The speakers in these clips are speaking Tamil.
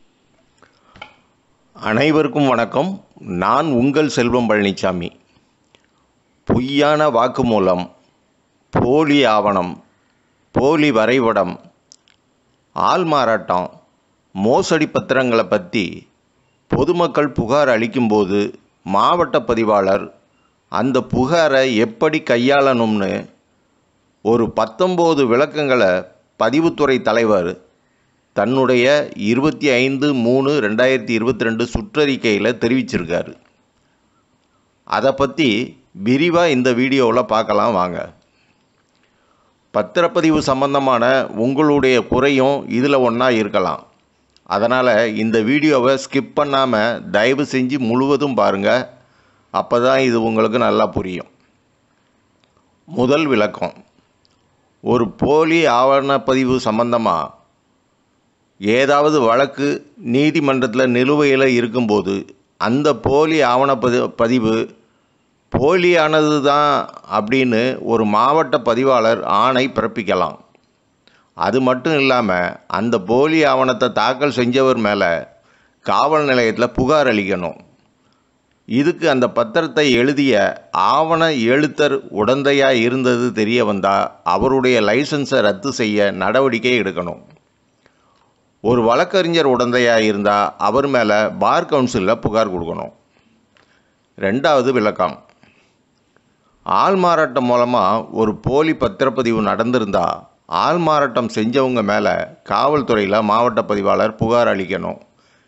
அனைவருக்கும் வணக்கம் நான் உங்கள் செல்வம் பழனிசாமி பொய்யான வாக்குமூலம் போலி ஆவணம் போலி வரைபடம் ஆள் மாறாட்டம் மோசடி பத்திரங்களை பற்றி பொதுமக்கள் புகார் அளிக்கும்போது மாவட்ட பதிவாளர் அந்த புகாரை எப்படி கையாளணும்னு ஒரு பத்தொம்போது விளக்கங்களை பதிவுத்துறை தலைவர் தன்னுடைய இருபத்தி ஐந்து மூணு ரெண்டாயிரத்தி இருபத்தி ரெண்டு சுற்றறிக்கையில் தெரிவிச்சிருக்காரு அதை பற்றி விரிவாக இந்த வீடியோவில் பார்க்கலாம் வாங்க பத்திரப்பதிவு சம்பந்தமான உங்களுடைய குறையும் இதில் ஒன்றா இருக்கலாம் அதனால் இந்த வீடியோவை ஸ்கிப் பண்ணாமல் தயவு செஞ்சு முழுவதும் பாருங்கள் அப்போ தான் இது உங்களுக்கு நல்லா புரியும் முதல் விளக்கம் ஒரு போலி ஆவணப்பதிவு சம்பந்தமாக ஏதாவது வழக்கு நீதிமன்றத்தில் நிலுவையில் இருக்கும்போது அந்த போலி ஆவணப்பதி பதிவு போலியானது தான் அப்படின்னு ஒரு மாவட்ட பதிவாளர் ஆணை பிறப்பிக்கலாம் அது மட்டும் இல்லாமல் அந்த போலி ஆவணத்தை தாக்கல் செஞ்சவர் மேலே காவல் நிலையத்தில் புகார் அளிக்கணும் இதுக்கு அந்த பத்திரத்தை எழுதிய ஆவண எழுத்தர் உடந்தையாக இருந்தது தெரிய வந்தால் அவருடைய லைசன்ஸை ரத்து செய்ய நடவடிக்கை எடுக்கணும் ஒரு வழக்கறிஞர் உடந்தையாக இருந்தால் அவர் மேலே பார் கவுன்சிலில் புகார் கொடுக்கணும் ரெண்டாவது விளக்கம் ஆள் மாறாட்டம் மூலமாக ஒரு போலி பத்திரப்பதிவு நடந்திருந்தால் ஆள் மாறாட்டம் செஞ்சவங்க மேலே காவல்துறையில் மாவட்ட பதிவாளர் புகார் அளிக்கணும்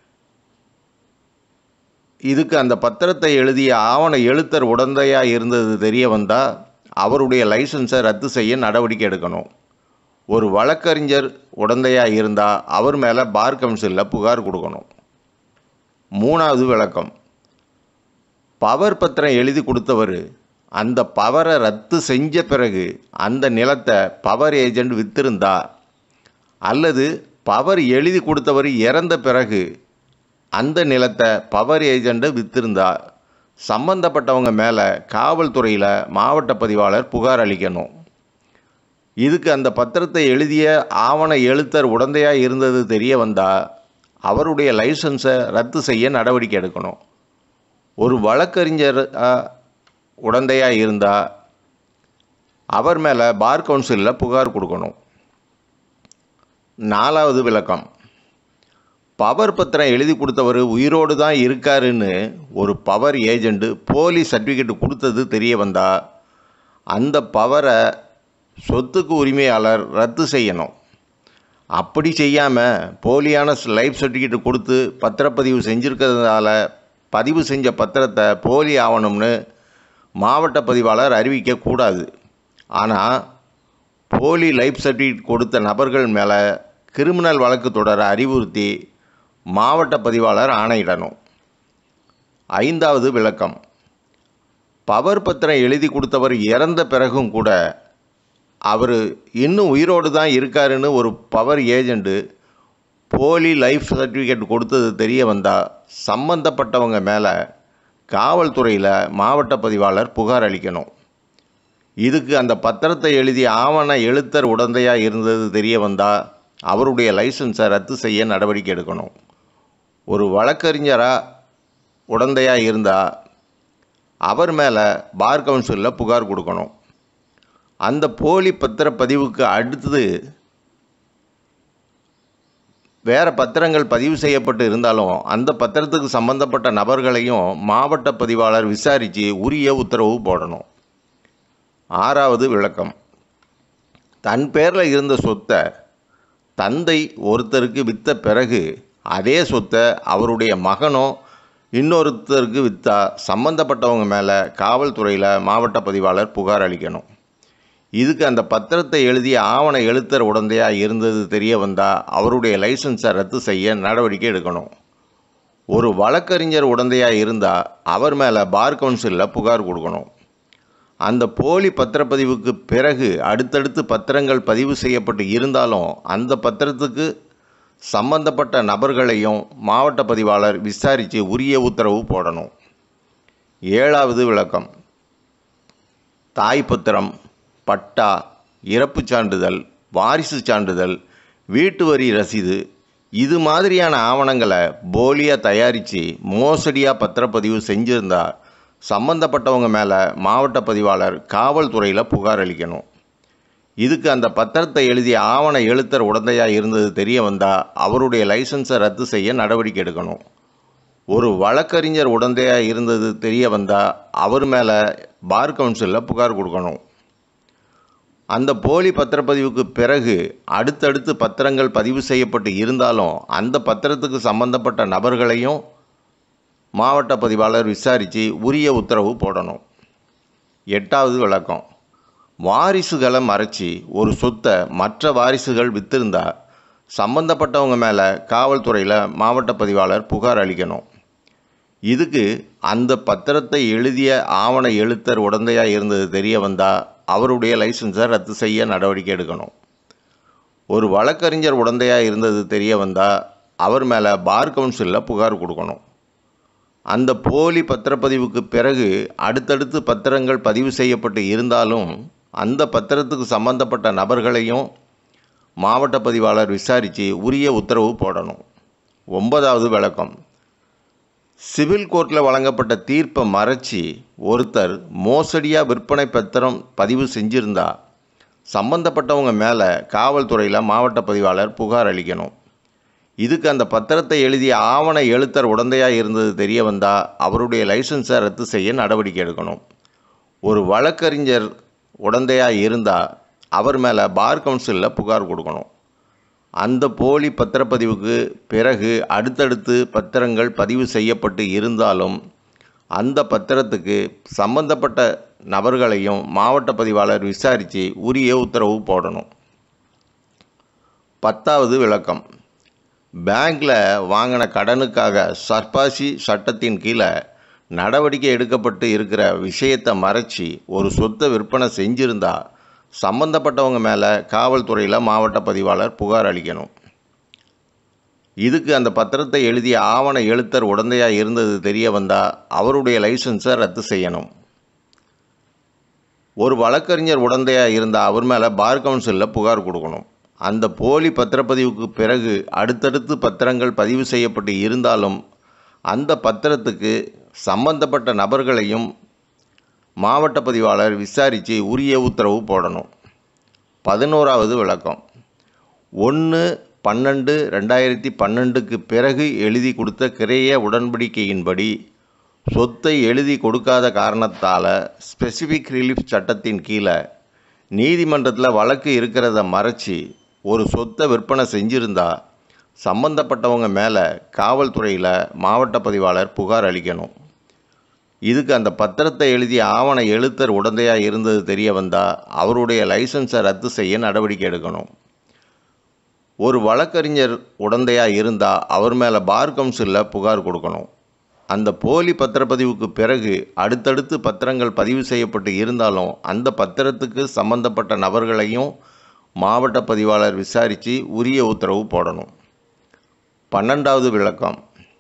இதுக்கு அந்த பத்திரத்தை எழுதிய ஆவண எழுத்தர் உடந்தையாக இருந்தது தெரிய வந்தால் அவருடைய லைசன்ஸை ரத்து செய்ய நடவடிக்கை எடுக்கணும் ஒரு வழக்கறிஞர் உடந்தையாக இருந்தால் அவர் மேலே பார் கவுன்சிலில் புகார் கொடுக்கணும் மூணாவது விளக்கம் பவர் பத்திரம் எழுதி கொடுத்தவர் அந்த பவரை ரத்து செஞ்ச பிறகு அந்த நிலத்தை பவர் ஏஜெண்ட் வித்திருந்தா அல்லது பவர் எழுதி கொடுத்தவர் இறந்த பிறகு அந்த நிலத்தை பவர் ஏஜெண்ட்டை வித்திருந்தா சம்பந்தப்பட்டவங்க மேலே காவல்துறையில் மாவட்ட பதிவாளர் புகார் அளிக்கணும் இதுக்கு அந்த பத்திரத்தை எழுதிய ஆவண எழுத்தர் உடந்தையாக இருந்தது தெரிய வந்தால் அவருடைய லைசன்ஸை ரத்து செய்ய நடவடிக்கை எடுக்கணும் ஒரு வழக்கறிஞர் உடந்தையாக இருந்தால் அவர் மேலே பார் கவுன்சிலில் புகார் கொடுக்கணும் நாலாவது விளக்கம் பவர் பத்திரம் எழுதி கொடுத்தவர் உயிரோடு தான் இருக்காருன்னு ஒரு பவர் ஏஜெண்ட்டு போலி சர்டிஃபிகேட் கொடுத்தது தெரிய வந்தால் அந்த பவரை சொத்துக்கு உரிமையாளர் ரத்து செய்யணும் அப்படி செய்யாமல் போலியான லைஃப் சர்டிஃபிகேட் கொடுத்து பத்திரப்பதிவு செஞ்சுருக்கிறதுனால பதிவு செஞ்ச பத்திரத்தை போலி ஆவணம்னு மாவட்ட பதிவாளர் அறிவிக்கக்கூடாது ஆனால் போலி லைஃப் சர்டிஃபிகேட் கொடுத்த நபர்கள் மேலே கிரிமினல் வழக்கு தொடர அறிவுறுத்தி மாவட்ட பதிவாளர் ஆணையிடணும் ஐந்தாவது விளக்கம் பவர் பத்திரம் எழுதி கொடுத்தவர் இறந்த பிறகும் கூட அவர் இன்னும் உயிரோடு தான் இருக்காருன்னு ஒரு பவர் ஏஜெண்ட்டு போலி லைஃப் சர்டிஃபிகேட் கொடுத்தது தெரிய வந்தால் சம்பந்தப்பட்டவங்க மேலே காவல்துறையில் மாவட்ட பதிவாளர் புகார் அளிக்கணும் இதுக்கு அந்த பத்திரத்தை எழுதிய ஆவண எழுத்தர் உடந்தையாக இருந்தது தெரிய வந்தால் அவருடைய லைசன்ஸை ரத்து செய்ய நடவடிக்கை எடுக்கணும் ஒரு வழக்கறிஞராக உடந்தையாக இருந்தால் அவர் மேலே பார் கவுன்சிலில் புகார் கொடுக்கணும் அந்த போலி பத்திரப்பதிவுக்கு அடுத்தது வேறு பத்திரங்கள் பதிவு செய்யப்பட்டு இருந்தாலும் அந்த பத்திரத்துக்கு சம்பந்தப்பட்ட நபர்களையும் மாவட்ட பதிவாளர் விசாரித்து உரிய உத்தரவு போடணும் ஆறாவது விளக்கம் தன் பேரில் இருந்த சொத்தை தந்தை ஒருத்தருக்கு விற்ற பிறகு அதே சொத்தை அவருடைய மகனோ இன்னொருத்தருக்கு விற்றா சம்பந்தப்பட்டவங்க மேலே காவல்துறையில் மாவட்ட பதிவாளர் புகார் அளிக்கணும் இதுக்கு அந்த பத்திரத்தை எழுதிய ஆவண எழுத்தர் உடந்தையாக இருந்தது தெரிய வந்தால் அவருடைய லைசன்ஸை ரத்து செய்ய நடவடிக்கை எடுக்கணும் ஒரு வழக்கறிஞர் உடந்தையாக இருந்தால் அவர் மேலே பார் கவுன்சிலில் புகார் கொடுக்கணும் அந்த போலி பத்திரப்பதிவுக்கு பிறகு அடுத்தடுத்து பத்திரங்கள் பதிவு செய்யப்பட்டு இருந்தாலும் அந்த பத்திரத்துக்கு சம்பந்தப்பட்ட நபர்களையும் மாவட்ட பதிவாளர் விசாரித்து உரிய உத்தரவு போடணும் ஏழாவது விளக்கம் தாய் பத்திரம் பட்டா இறப்புச் சான்றிதழ் வாரிசு சான்றிதழ் வீட்டு வரி ரசீது இது மாதிரியான ஆவணங்களை போலியாக தயாரித்து மோசடியாக பத்திரப்பதிவு செஞ்சுருந்தா சம்பந்தப்பட்டவங்க மேலே மாவட்ட பதிவாளர் காவல்துறையில் புகார் அளிக்கணும் இதுக்கு அந்த பத்திரத்தை எழுதிய ஆவண எழுத்தர் உடந்தையாக இருந்தது தெரிய வந்தால் அவருடைய லைசன்ஸை ரத்து செய்ய நடவடிக்கை எடுக்கணும் ஒரு வழக்கறிஞர் உடந்தையாக இருந்தது தெரிய வந்தால் அவர் மேலே பார் கவுன்சிலில் புகார் கொடுக்கணும் அந்த போலி பத்திரப்பதிவுக்கு பிறகு அடுத்தடுத்து பத்திரங்கள் பதிவு செய்யப்பட்டு இருந்தாலும் அந்த பத்திரத்துக்கு சம்பந்தப்பட்ட நபர்களையும் மாவட்ட பதிவாளர் விசாரித்து உரிய உத்தரவு போடணும் எட்டாவது விளக்கம் வாரிசுகளை மறைச்சி ஒரு சொத்தை மற்ற வாரிசுகள் வித்திருந்தா சம்பந்தப்பட்டவங்க மேலே காவல்துறையில் மாவட்ட பதிவாளர் புகார் அளிக்கணும் இதுக்கு அந்த பத்திரத்தை எழுதிய ஆவண எழுத்தர் உடந்தையாக இருந்தது தெரிய வந்தால் அவருடைய லைசன்ஸை ரத்து செய்ய நடவடிக்கை எடுக்கணும் ஒரு வழக்கறிஞர் உடந்தையாக இருந்தது தெரிய வந்தால் அவர் மேலே பார் கவுன்சிலில் புகார் கொடுக்கணும் அந்த போலி பத்திரப்பதிவுக்கு பிறகு அடுத்தடுத்து பத்திரங்கள் பதிவு செய்யப்பட்டு இருந்தாலும் அந்த பத்திரத்துக்கு சம்பந்தப்பட்ட நபர்களையும் மாவட்ட பதிவாளர் விசாரித்து உரிய உத்தரவு போடணும் ஒன்பதாவது விளக்கம் சிவில் கோர்ட்டில் வழங்கப்பட்ட தீர்ப்பை மறைச்சி ஒருத்தர் மோசடியாக விற்பனை பத்திரம் பதிவு செஞ்சிருந்தா சம்பந்தப்பட்டவங்க மேலே காவல்துறையில் மாவட்ட பதிவாளர் புகார் அளிக்கணும் இதுக்கு அந்த பத்திரத்தை எழுதிய ஆவண எழுத்தர் உடந்தையாக இருந்தது தெரிய வந்தால் அவருடைய லைசன்ஸை ரத்து செய்ய நடவடிக்கை எடுக்கணும் ஒரு வழக்கறிஞர் உடந்தையாக இருந்தால் அவர் மேலே பார் கவுன்சிலில் புகார் கொடுக்கணும் அந்த போலி பத்திரப்பதிவுக்கு பிறகு அடுத்தடுத்து பத்திரங்கள் பதிவு செய்யப்பட்டு இருந்தாலும் அந்த பத்திரத்துக்கு சம்பந்தப்பட்ட நபர்களையும் மாவட்ட பதிவாளர் விசாரித்து உரிய உத்தரவு போடணும் பத்தாவது விளக்கம் பேங்க்கில் வாங்கின கடனுக்காக சர்பாசி சட்டத்தின் கீழே நடவடிக்கை எடுக்கப்பட்டு இருக்கிற விஷயத்தை மறைச்சி ஒரு சொத்தை விற்பனை செஞ்சிருந்தா சம்பந்தப்பட்டவங்க மேலே காவல்துறையில் மாவட்ட பதிவாளர் புகார் அளிக்கணும் இதுக்கு அந்த பத்திரத்தை எழுதிய ஆவண எழுத்தர் உடந்தையாக இருந்தது தெரிய வந்தால் அவருடைய லைசன்ஸை ரத்து செய்யணும் ஒரு வழக்கறிஞர் உடந்தையாக இருந்தால் அவர் மேலே பார் கவுன்சிலில் புகார் கொடுக்கணும் அந்த போலி பத்திரப்பதிவுக்கு பிறகு அடுத்தடுத்து பத்திரங்கள் பதிவு செய்யப்பட்டு இருந்தாலும் அந்த பத்திரத்துக்கு சம்பந்தப்பட்ட நபர்களையும் மாவட்ட பதிவாளர் விசாரித்து உரிய உத்தரவு போடணும் பதினோராவது விளக்கம் ஒன்று பன்னெண்டு ரெண்டாயிரத்தி பன்னெண்டுக்கு பிறகு எழுதி கொடுத்த கிரைய உடன்படிக்கையின்படி சொத்தை எழுதி கொடுக்காத காரணத்தால் ஸ்பெசிஃபிக் ரிலீஃப் சட்டத்தின் கீழே நீதிமன்றத்தில் வழக்கு இருக்கிறத மறைச்சி ஒரு சொத்தை விற்பனை செஞ்சிருந்தா சம்பந்தப்பட்டவங்க மேலே காவல்துறையில் மாவட்ட பதிவாளர் புகார் அளிக்கணும் இதுக்கு அந்த பத்திரத்தை எழுதிய ஆவண எழுத்தர் உடந்தையாக இருந்தது தெரிய வந்தால் அவருடைய லைசன்ஸை ரத்து செய்ய நடவடிக்கை எடுக்கணும் ஒரு வழக்கறிஞர் உடந்தையாக இருந்தால் அவர் மேலே பார் கவுன்சிலில் புகார் கொடுக்கணும் அந்த போலி பத்திரப்பதிவுக்கு பிறகு அடுத்தடுத்து பத்திரங்கள் பதிவு செய்யப்பட்டு இருந்தாலும் அந்த பத்திரத்துக்கு சம்பந்தப்பட்ட நபர்களையும் மாவட்ட பதிவாளர் விசாரித்து உரிய உத்தரவு போடணும் பன்னெண்டாவது விளக்கம்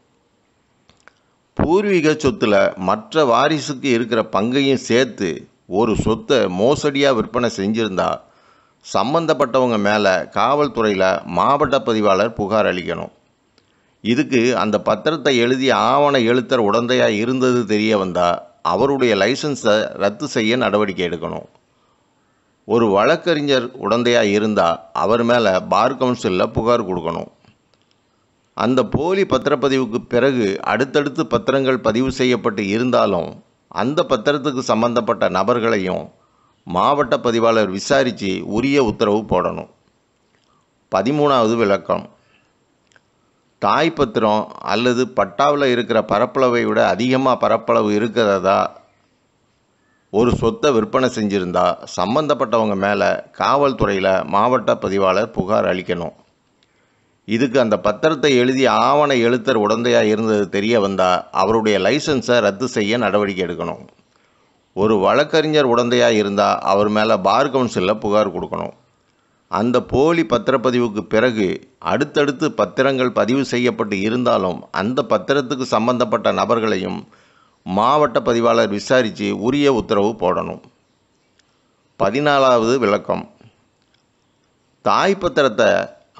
பூர்வீக சொத்தில் மற்ற வாரிசுக்கு இருக்கிற பங்கையும் சேர்த்து ஒரு சொத்தை மோசடியாக விற்பனை செஞ்சிருந்தா சம்பந்தப்பட்டவங்க மேலே காவல்துறையில் மாவட்ட பதிவாளர் புகார் அளிக்கணும் இதுக்கு அந்த பத்திரத்தை எழுதிய ஆவண எழுத்தர் உடந்தையாக இருந்தது தெரிய வந்தால் அவருடைய லைசன்ஸை ரத்து செய்ய நடவடிக்கை எடுக்கணும் ஒரு வழக்கறிஞர் உடந்தையாக இருந்தால் அவர் மேலே பார் கவுன்சிலில் புகார் கொடுக்கணும் அந்த போலி பத்திரப்பதிவுக்கு பிறகு அடுத்தடுத்து பத்திரங்கள் பதிவு செய்யப்பட்டு இருந்தாலும் அந்த பத்திரத்துக்கு சம்பந்தப்பட்ட நபர்களையும் மாவட்ட பதிவாளர் விசாரித்து உரிய உத்தரவு போடணும் பதிமூணாவது விளக்கம் தாய் பத்திரம் அல்லது பட்டாவில் இருக்கிற பரப்பளவை விட அதிகமாக பரப்பளவு இருக்கிறதா ஒரு சொத்தை விற்பனை செஞ்சுருந்தா சம்பந்தப்பட்டவங்க மேலே காவல்துறையில் மாவட்ட பதிவாளர் புகார் அளிக்கணும் இதுக்கு அந்த பத்திரத்தை எழுதிய ஆவண எழுத்தர் உடந்தையாக இருந்தது தெரிய வந்தால் அவருடைய லைசன்ஸை ரத்து செய்ய நடவடிக்கை எடுக்கணும் ஒரு வழக்கறிஞர் உடந்தையாக இருந்தால் அவர் மேலே பார் கவுன்சிலில் புகார் கொடுக்கணும் அந்த போலி பத்திரப்பதிவுக்கு பிறகு அடுத்தடுத்து பத்திரங்கள் பதிவு செய்யப்பட்டு இருந்தாலும் அந்த பத்திரத்துக்கு சம்பந்தப்பட்ட நபர்களையும் மாவட்ட பதிவாளர் விசாரித்து உரிய உத்தரவு போடணும் பதினாலாவது விளக்கம் தாய் பத்திரத்தை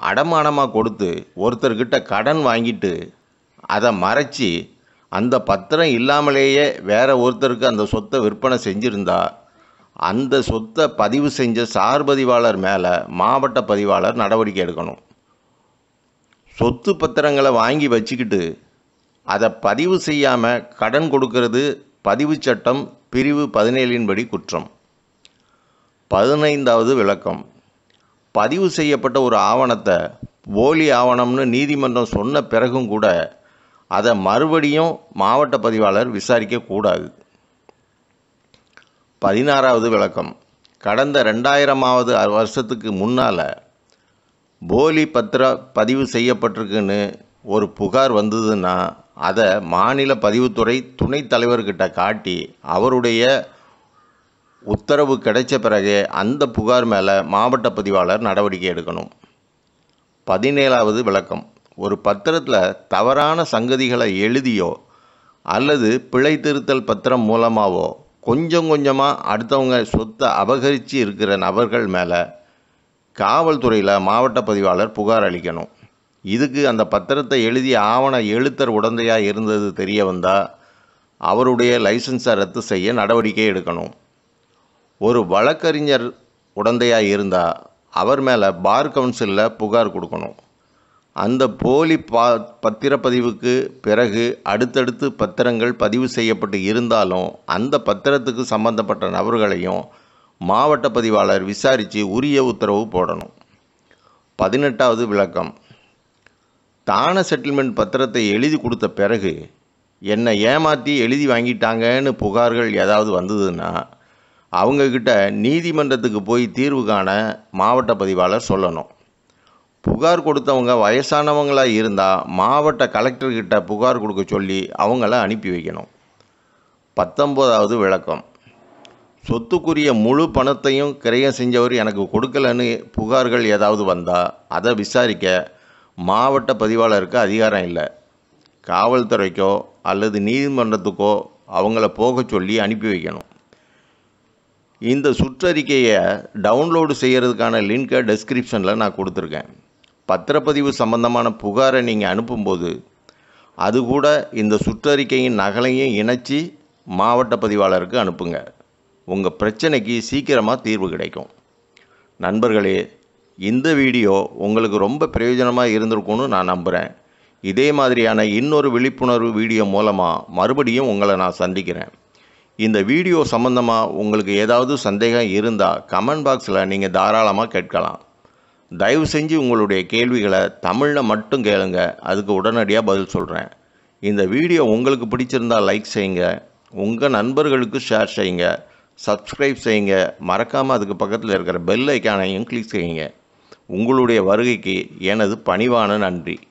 அடமானமாக கொடுத்து ஒருத்தர்கிட்ட கடன் வாங்கிட்டு அதை மறைச்சி அந்த பத்திரம் இல்லாமலேயே வேற ஒருத்தருக்கு அந்த சொத்தை விற்பனை செஞ்சிருந்தா அந்த சொத்தை பதிவு செஞ்ச சார் பதிவாளர் மேலே மாவட்ட பதிவாளர் நடவடிக்கை எடுக்கணும் சொத்து பத்திரங்களை வாங்கி வச்சுக்கிட்டு அதை பதிவு செய்யாமல் கடன் கொடுக்கறது பதிவு சட்டம் பிரிவு பதினேழின்படி குற்றம் பதினைந்தாவது விளக்கம் பதிவு செய்யப்பட்ட ஒரு ஆவணத்தை போலி ஆவணம்னு நீதிமன்றம் சொன்ன பிறகும் கூட அதை மறுபடியும் மாவட்ட பதிவாளர் விசாரிக்கக்கூடாது பதினாறாவது விளக்கம் கடந்த ரெண்டாயிரமாவது வருஷத்துக்கு முன்னால் போலி பத்திர பதிவு செய்யப்பட்டிருக்குன்னு ஒரு புகார் வந்ததுன்னா அதை மாநில பதிவுத்துறை துணைத் தலைவர்கிட்ட காட்டி அவருடைய உத்தரவு கிடைச்ச பிறகு அந்த புகார் மேலே மாவட்ட பதிவாளர் நடவடிக்கை எடுக்கணும் பதினேழாவது விளக்கம் ஒரு பத்திரத்தில் தவறான சங்கதிகளை எழுதியோ அல்லது பிழை திருத்தல் பத்திரம் மூலமாகவோ கொஞ்சம் கொஞ்சமாக அடுத்தவங்க சொத்தை அபகரித்து இருக்கிற நபர்கள் மேலே காவல்துறையில் மாவட்ட பதிவாளர் புகார் அளிக்கணும் இதுக்கு அந்த பத்திரத்தை எழுதிய ஆவண எழுத்தர் உடந்தையாக இருந்தது தெரிய வந்தால் அவருடைய லைசன்ஸை ரத்து செய்ய நடவடிக்கை எடுக்கணும் ஒரு வழக்கறிஞர் உடந்தையாக இருந்தால் அவர் மேலே பார் கவுன்சிலில் புகார் கொடுக்கணும் அந்த போலி பா பத்திரப்பதிவுக்கு பிறகு அடுத்தடுத்து பத்திரங்கள் பதிவு செய்யப்பட்டு இருந்தாலும் அந்த பத்திரத்துக்கு சம்பந்தப்பட்ட நபர்களையும் மாவட்ட பதிவாளர் விசாரித்து உரிய உத்தரவு போடணும் பதினெட்டாவது விளக்கம் தான செட்டில்மெண்ட் பத்திரத்தை எழுதி கொடுத்த பிறகு என்னை ஏமாற்றி எழுதி வாங்கிட்டாங்கன்னு புகார்கள் ஏதாவது வந்ததுன்னா அவங்கக்கிட்ட நீதிமன்றத்துக்கு போய் தீர்வு காண மாவட்ட பதிவாளர் சொல்லணும் புகார் கொடுத்தவங்க வயசானவங்களாக இருந்தால் மாவட்ட கலெக்டர்கிட்ட புகார் கொடுக்க சொல்லி அவங்கள அனுப்பி வைக்கணும் பத்தொம்போதாவது விளக்கம் சொத்துக்குரிய முழு பணத்தையும் கிரயம் செஞ்சவர் எனக்கு கொடுக்கலன்னு புகார்கள் ஏதாவது வந்தால் அதை விசாரிக்க மாவட்ட பதிவாளருக்கு அதிகாரம் இல்லை காவல்துறைக்கோ அல்லது நீதிமன்றத்துக்கோ அவங்கள போக சொல்லி அனுப்பி வைக்கணும் இந்த சுற்றறிக்கையை டவுன்லோடு செய்கிறதுக்கான லிங்கை டெஸ்கிரிப்ஷனில் நான் கொடுத்துருக்கேன் பத்திரப்பதிவு சம்பந்தமான புகாரை நீங்கள் அனுப்பும்போது அது கூட இந்த சுற்றறிக்கையின் நகலையும் இணைச்சி மாவட்ட பதிவாளருக்கு அனுப்புங்க உங்கள் பிரச்சனைக்கு சீக்கிரமாக தீர்வு கிடைக்கும் நண்பர்களே இந்த வீடியோ உங்களுக்கு ரொம்ப பிரயோஜனமாக இருந்திருக்கும்னு நான் நம்புகிறேன் இதே மாதிரியான இன்னொரு விழிப்புணர்வு வீடியோ மூலமாக மறுபடியும் உங்களை நான் சந்திக்கிறேன் இந்த வீடியோ சம்மந்தமாக உங்களுக்கு ஏதாவது சந்தேகம் இருந்தால் கமெண்ட் பாக்ஸில் நீங்கள் தாராளமாக கேட்கலாம் தயவு செஞ்சு உங்களுடைய கேள்விகளை தமிழில் மட்டும் கேளுங்க அதுக்கு உடனடியாக பதில் சொல்கிறேன் இந்த வீடியோ உங்களுக்கு பிடிச்சிருந்தால் லைக் செய்யுங்க உங்கள் நண்பர்களுக்கு ஷேர் செய்யுங்க சப்ஸ்கிரைப் செய்யுங்க மறக்காமல் அதுக்கு பக்கத்தில் இருக்கிற பெல் ஐக்கானையும் கிளிக் செய்யுங்க உங்களுடைய வருகைக்கு எனது பணிவான நன்றி